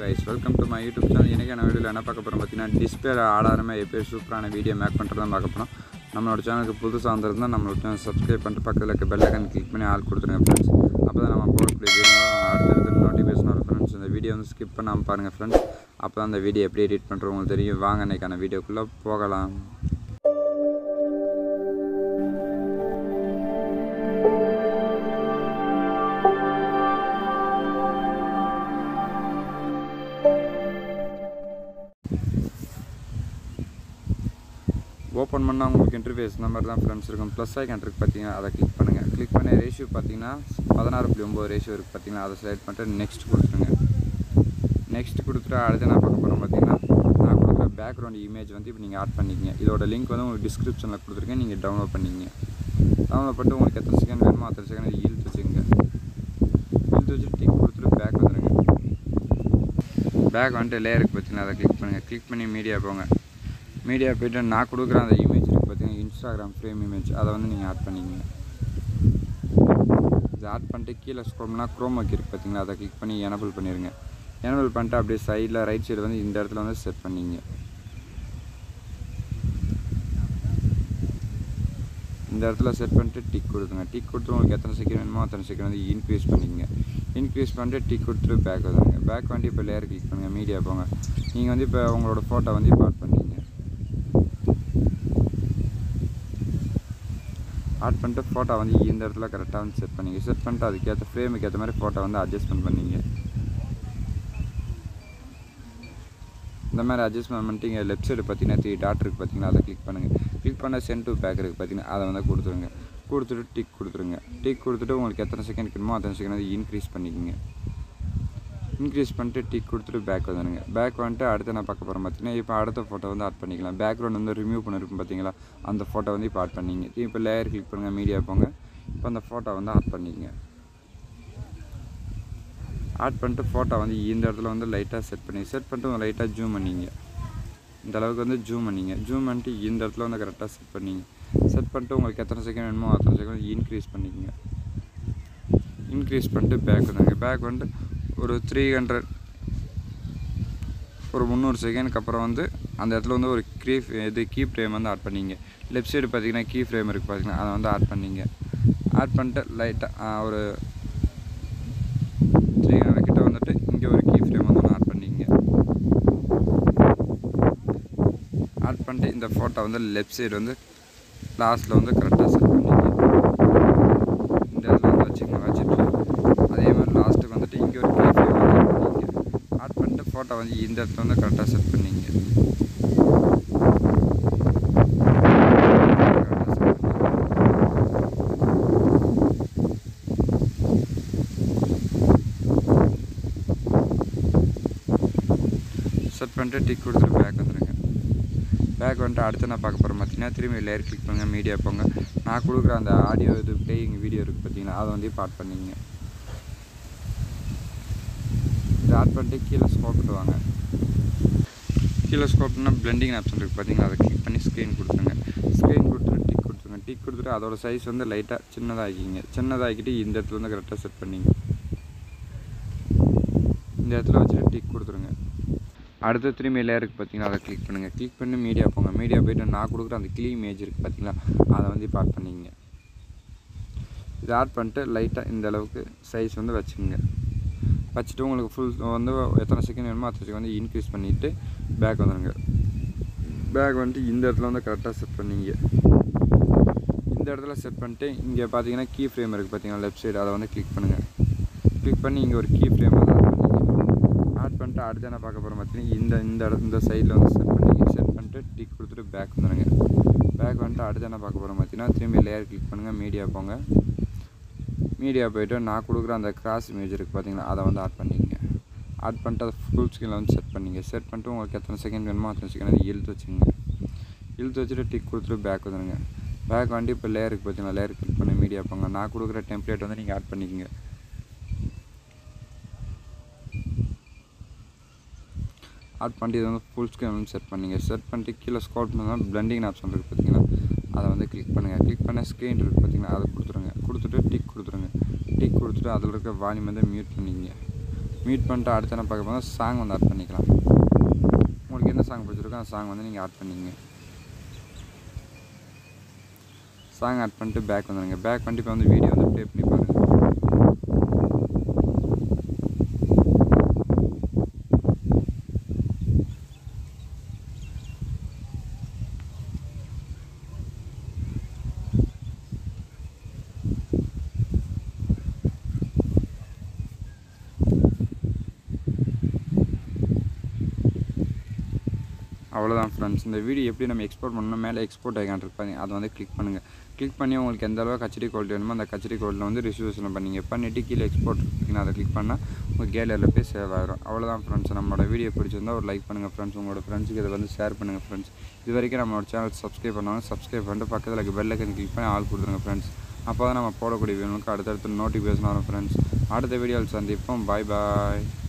guys welcome to my YouTube channel இன்றைக்கி நான் வீடியோவில் என்ன பார்க்க போகிறோம் பார்த்தீங்கன்னா டிஸ்பிளே ஆடாரமே எப்படி சூப்பரான வீடியோ மேக் பண்ணுறது தான் பார்க்க போகிறோம் நம்மளோட சேனலுக்கு புதுசாக வந்திருந்தால் நம்மளோட சேனல் சப்ஸ்கிரைப் பண்ணிட்டு பக்கத்தில் இருக்க பெல் ஐக்கன் கிளிக் பண்ணி ஆள் கொடுத்துருங்க ஃப்ரெண்ட்ஸ் அப்போ தான் நம்ம போடக்கூடிய வீடியோ அடுத்தடுத்து நோட்டிஃபிகேஷன் வரும் ஃப்ரெண்ட்ஸ் இந்த வீடியோ வந்து ஸ்கிப் பண்ணாமல் பாருங்கள் ஃப்ரெண்ட்ஸ் அப்போ தான் அந்த வீடியோ எப்படி எடிட் பண்ணுறோம் உங்களுக்கு தெரியும் வாங்க இன்றைக்கான வீடியோக்குள்ளே போகலாம் ஓப்பன் பண்ணால் உங்களுக்கு இன்டர்ஃபேஸ் இந்த மாதிரி தான் ஃப்ரெண்ட்ஸ் இருக்கும் ப்ளஸ் ஐக்கன் இருக்குது பார்த்தீங்கன்னா அதை கிளிக் பண்ணுங்கள் கிளிக் பண்ண ரேஷியோ பார்த்தீங்கன்னா பதினாறு புள்ளி ஒம்பது ரேஷியோ இருக்குது பார்த்தீங்கன்னா அதை செலக்ட் பண்ணிட்டு நெக்ஸ்ட் கொடுத்துருங்க நெக்ஸ்ட் கொடுத்துட்டு அடுத்து நான் பார்க்க போகிறோம் பார்த்தீங்கன்னா நான் கொடுக்குற பேக்ரவுண்ட் இமேஜ் வந்து இப்போ நீங்கள் ஆட் பண்ணிக்கிங்க இதோட லிங்க் வந்து உங்களுக்கு டிஸ்கிரிப்ஷனில் கொடுத்துருக்கேன் நீங்கள் டவுன்லோட் பண்ணிக்கிங்க டவுன்லோட் பண்ணிட்டு உங்களுக்கு எத்தனை செகண்ட் வேணுமோ அத்தனை செகண்ட் இழுத்து வச்சுங்க இழுத்து வச்சுட்டு டிக் கொடுத்துட்டு பேக் வந்துடுங்க பேக் வந்துட்டு லேயருக்கு பார்த்தீங்கன்னா அதை கிளிக் பண்ணுங்கள் கிளிக் பண்ணி மீடியா போங்க மீடியா போய்ட்டு நான் கொடுக்குற அந்த இமேஜ் இருக்குது பார்த்தீங்கன்னா இன்ஸ்டாகிராம் ஃப்ரேம் இமேஜ் அதை வந்து நீங்கள் ஆட் பண்ணிக்கங்க இதை ஆட் பண்ணிட்டு கீழே ஸ்க்ரோம்னா க்ரோம் ஒர்க் இருக்குது பார்த்தீங்களா அதை கிளிக் பண்ணி எனபிள் பண்ணிடுங்க எனபிள் பண்ணிட்டு அப்படியே சைடில் ரைட் சைடு வந்து இந்த இடத்துல வந்து செட் பண்ணிங்க இந்த இடத்துல செட் பண்ணிட்டு டிக் கொடுத்துங்க டிக் கொடுத்து உங்களுக்கு எத்தனை செகண்ட் வேணுமோ அத்தனை செகண்ட் வந்து இன்க்ரீஸ் பண்ணிக்கங்க இன்க்ரீஸ் பண்ணிட்டு டிக் கொடுத்துட்டு பேக் வந்துடுங்க பேக் வந்து இப்போ லேயர் கிளிக் பண்ணுங்கள் மீடியா போங்க நீங்கள் வந்து இப்போ உங்களோட ஃபோட்டோ வந்து இப்போ ஆட் பண்ணிங்க ஆட் பண்ணிட்டு ஃபோட்டோ வந்து இந்த இடத்துல கரெக்டாக வந்து செட் பண்ணிங்க செட் பண்ணிட்டு அதுக்கேற்ற ஃப்ரேமுக்கு ஏற்ற மாதிரி ஃபோட்டோ வந்து அட்ஜஸ்ட்மெண்ட் பண்ணிங்க இந்த மாதிரி அட்ஜஸ்ட்மெண்ட் பண்ணிட்டு இங்கே லெஃப்ட் சைடு பார்த்தீங்கன்னா த்ரீ டாட் இருக்குது பார்த்தீங்கன்னா அதை கிளிக் பண்ணுங்கள் கிளிக் பண்ண சென்ட் டு பேக் இருக்குது பார்த்தீங்கன்னா அதை வந்து கொடுத்துருங்க கொடுத்துட்டு டிக் கொடுத்துருங்க டிக் கொடுத்துட்டு உங்களுக்கு எத்தனை செகண்ட் வேணுமோ அத்தனை செகண்ட் வந்து இன்க்ரீஸ் பண்ணிக்கோங்க இன்க்ரீஸ் பண்ணிட்டு டிக் கொடுத்துட்டு பேக் வந்துடுங்க பேக் வந்துட்டு அடுத்து நான் பார்க்க போகிறேன் பார்த்தீங்கன்னா இப்போ அடுத்த ஃபோட்டோ வந்து ஆட் பண்ணிக்கலாம் பேக்ரவுண்ட் வந்து ரிமூவ் பண்ணிருக்கும் பார்த்தீங்களா அந்த ஃபோட்டோ வந்து இப்போ ஆட் பண்ணிங்க இப்போ லேயர் கிளிக் பண்ணுங்கள் மீடியா போங்க இப்போ அந்த ஃபோட்டோ வந்து ஆட் பண்ணிக்கங்க ஆட் பண்ணிட்டு ஃபோட்டோ வந்து இந்த இடத்துல வந்து லைட்டாக செட் பண்ணி செட் பண்ணிட்டு லைட்டாக ஜூம் பண்ணிங்க இந்த அளவுக்கு வந்து ஜூம் பண்ணிங்க ஜூம் பண்ணிட்டு இந்த இடத்துல வந்து கரெக்டாக செட் பண்ணிங்க செட் பண்ணிட்டு உங்களுக்கு எத்தனை செகண்ட் வேணுமோ அத்தனை செகண்ட் இன்க்ரீஸ் பண்ணிக்கங்க இன்க்ரீஸ் பண்ணிட்டு பேக் வந்துங்க பேக் வந்துட்டு ஒரு த்ரீ ஹண்ட்ரட் ஒரு முந்நூறு செகண்டுக்கு அப்புறம் வந்து அந்த இடத்துல வந்து ஒரு க்ரீ இது கீ ஃப்ரேம் வந்து ஆட் பண்ணிங்க லெஃப்ட் சைடு பார்த்தீங்கன்னா கீ ஃப்ரேம் இருக்குது பார்த்தீங்கன்னா அதை வந்து ஆட் பண்ணிங்க ஆட் பண்ணிட்டு லைட்டாக ஒரு த்ரீ ஹண்ட்ரட் கிட்ட வந்துட்டு இங்கே ஒரு கீ ஃப்ரேம் வந்து ஒன்று ஆட் பண்ணிங்க ஆட் பண்ணிட்டு இந்த ஃபோட்டோ வந்து லெஃப்ட் சைடு வந்து லாஸ்ட்டில் வந்து கரெக்டாக செட் பண்ணிங்க இந்த இடத்துல வந்து வச்சுக்கோங்க வச்சுட்டு அதே மாதிரி லாஸ்ட்டுக்கு வந்துட்டு இங்கே ஒரு கீ ஃப்ரேம் வந்து ஆட் பண்ணிங்க ஆட் பண்ணிட்டு ஃபோட்டோ வந்து இந்த இடத்துல வந்து கரெக்டாக செட் பண்ணிங்க கரெக்டாக செட் பண்ணிங்க செட் பண்ணிட்டு டிக் கொடுத்துட்டு பேக் வந்துடுங்க பேக் வந்துட்டு அடுத்து நான் பார்க்க போகிறேன் பார்த்தீங்கன்னா திரும்பி லேயர் கிளிக் பண்ணுங்கள் மீடியா போங்க நான் கொடுக்குற அந்த ஆடியோ இது பிளேயிங் வீடியோ இருக்குது பார்த்தீங்கன்னா அதை வந்து இப்போ ஆட் பண்ணிங்க இதை ஆட் பண்ணிட்டு கீழே ஸ்கோப்பிட்டு வாங்க கீழே ஸ்கோப்னா பிளெண்டிங் ஆப்ஷன் இருக்குது பார்த்தீங்களா அதை கிளிக் பண்ணி ஸ்க்ரீன் கொடுத்துருங்க ஸ்க்ரீன் கொடுத்துட்டு டிக் கொடுத்துருங்க டிக் கொடுத்துட்டு அதோட சைஸ் வந்து லைட்டாக சின்னதாகிக்கிங்க சின்னதாக்கிட்டு இந்த இடத்துல வந்து கரெக்டாக செட் பண்ணிங்க இந்த இடத்துல வச்சுட்டு டிக் கொடுத்துருங்க அடுத்து திரும்பி லேயருக்கு பார்த்தீங்கன்னா அதை கிளிக் பண்ணுங்கள் கிளிக் பண்ணி மீடியா போங்க மீடியா போய்ட்டு நான் கொடுக்குற அந்த கிளி இமேஜ் இருக்குது பார்த்தீங்களா அதை வந்து இப்போ ஆட் பண்ணிங்க இதை ஆட் பண்ணிட்டு லைட்டாக இந்த அளவுக்கு சைஸ் வந்து வச்சுக்கோங்க வச்சுட்டு உங்களுக்கு ஃபுல் வந்து எத்தனை செகண்ட் வேணுமோ அத்தனை செகண்ட் வந்து இன்க்ரீஸ் பண்ணிவிட்டு பேக் வந்துடுங்க பேக் வந்துட்டு இந்த இடத்துல வந்து கரெக்டாக செட் பண்ணிங்க இந்த இடத்துல செட் பண்ணிட்டு இங்கே பார்த்தீங்கன்னா கீ ஃப்ரேம் இருக்குது பார்த்தீங்கன்னா லெஃப்ட் சைடு அதை வந்து கிளிக் பண்ணுங்கள் கிளிக் பண்ணி இங்கே ஒரு கீ ஃப்ரேம் வந்து ஆட் பண்ணிங்க ஆட் பண்ணிட்டு அடுத்து என்ன பார்க்க போகிறோம் பார்த்தீங்கன்னா இந்த இந்த இட இந்த சைடில் வந்து செட் பண்ணிங்க செட் பண்ணிட்டு டிக் கொடுத்துட்டு பேக் வந்துடுங்க பேக் வந்துட்டு அடுத்து என்ன பார்க்க போகிறோம் பார்த்தீங்கன்னா திரும்பி லேயர் கிளிக் பண்ணுங்கள் மீடியா போங்க மீடியா போய்ட்டு நான் கொடுக்குற அந்த கிராஸ் இமேஜ் இருக்குது பார்த்தீங்கன்னா அதை வந்து ஆட் பண்ணிங்க ஆட் பண்ணிட்டு அதை ஃபுல் ஸ்க்ரீனில் வந்து செட் பண்ணிங்க செட் பண்ணிட்டு உங்களுக்கு எத்தனை செகண்ட் வேணுமோ அத்தனை செகண்ட் வந்து இழுத்து வச்சுங்க இழுத்து வச்சுட்டு டிக் கொடுத்துட்டு பேக் வந்துடுங்க பேக் வந்து இப்போ லேயருக்கு பார்த்தீங்கன்னா லேயர் கிளிக் பண்ணி மீடியா போங்க நான் கொடுக்குற டெம்ப்ளேட் வந்து நீங்கள் ஆட் பண்ணிக்கங்க ஆட் பண்ணிட்டு இதை வந்து ஃபுல் ஸ்க்ரீன் வந்து செட் பண்ணிங்க செட் பண்ணிட்டு கீழே ஸ்கால் பண்ணால் பிளண்டிங் ஆப்ஷன் இருக்குது பார்த்தீங்கன்னா அதை வந்து கிளிக் பண்ணுங்கள் கிளிக் பண்ண ஸ்க்ரீன் இருக்குது பார்த்தீங்கன்னா அதை கொடுத்துருங்க கொடுத்துட்டு டிக் கொடுத்துருங்க டிக் கொடுத்துட்டு அதில் இருக்க வால்யூம் வந்து மியூட் பண்ணிங்க மீட் பண்ணிட்டு அடுத்து என்ன பார்க்க போனால் சாங் வந்து ஆட் பண்ணிக்கலாம் உங்களுக்கு என்ன சாங் பிடிச்சிருக்கோ அந்த சாங் வந்து நீங்கள் ஆட் பண்ணிங்க சாங் ஆட் பண்ணிட்டு பேக் வந்துடுங்க பேக் பண்ணிட்டு இப்போ வந்து வீடியோ வந்து ப்ளே பண்ணி பாருங்கள் அவ்வளோதான் ஃப்ரெண்ட்ஸ் இந்த வீடியோ எப்படி நம்ம எக்ஸ்போர்ட் பண்ணணும் மேலே எக்ஸ்போர்ட் ஐக்கான் இருப்பாங்க அதை வந்து கிளிக் பண்ணுங்கள் கிளிக் பண்ணி உங்களுக்கு எந்த அளவுக்கு ஹச்டி குவாலிட்டி வேணுமோ அந்த ஹச்டி குவாலிட்டியில் வந்து ரிசர்வேஷன் பண்ணிங்க பண்ணிவிட்டு கீழே எக்ஸ்போர்ட் இருக்குன்னு அதை கிளிக் பண்ணால் உங்கள் கேலரியில் போய் சேவ் ஆகிரும் அவ்வளோதான் ஃப்ரெண்ட்ஸ் நம்மளோட வீடியோ பிடிச்சிருந்தா ஒரு லைக் பண்ணுங்கள் ஃப்ரெண்ட்ஸ் உங்களோட ஃப்ரெண்ட்ஸுக்கு இதை வந்து ஷேர் பண்ணுங்கள் ஃப்ரெண்ட்ஸ் இது வரைக்கும் நம்மளோட சேனல் சப்ஸ்கிரைப் பண்ணுவாங்க சப்ஸ்கிரைப் பண்ணிட்டு பக்கத்தில் இருக்க பெல் ஐக்கன் கிளிக் பண்ணி ஆள் கொடுத்துருங்க ஃப்ரெண்ட்ஸ் அப்போ தான் நம்ம போடக்கூடிய வீடியோக்கு அடுத்தடுத்து நோட்டிஃபிகேஷன் வரும் ஃப்ரெண்ட்ஸ் அடுத்த வீடியோவில் சந்திப்போம் பாய் பாய்